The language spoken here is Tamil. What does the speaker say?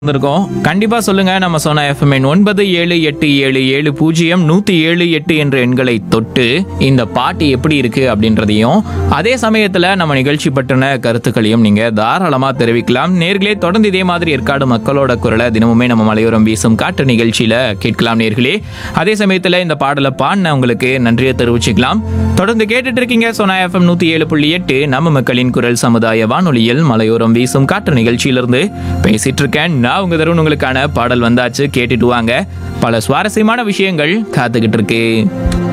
வந்திருக்கோம் கண்டிப்பா சொல்லுங்க நம்ம சொன்ன எஃப்எம்என் ஒன்பது ஏழு எட்டு ஏழு ஏழு பூஜ்ஜியம் நூத்தி ஏழு எட்டு என்ற எண்களை தொட்டு இந்த பாட்டு எப்படி இருக்கு அப்படின்றதையும் அதே சமயத்துல நம்ம நிகழ்ச்சி பற்றின கருத்துக்களையும் நீங்க தாராளமா தெரிவிக்கலாம் நேர்களே தொடர்ந்து இதே மாதிரி ஏற்காடு மக்களோட குரலை தினமுமே நம்ம மலையோரம் வீசும் காட்டு நிகழ்ச்சியில கேட்கலாம் நேர்களே அதே சமயத்துல இந்த பாடலை பாடின உங்களுக்கு நன்றியை தெரிவிச்சுக்கலாம் தொடர்ந்து கேட்டுட்டு இருக்கீங்க சோனா எஃப்எம் நூத்தி ஏழு புள்ளி எட்டு நம்ம மக்களின் குரல் சமுதாய வானொலியில் மலையோரம் வீசும் காற்று நிகழ்ச்சியிலிருந்து பேசிட்டு இருக்கேன் நான் உங்க தருண் உங்களுக்கான பாடல் வந்தாச்சு கேட்டுட்டு வாங்க பல சுவாரஸ்யமான விஷயங்கள் காத்துக்கிட்டு இருக்கு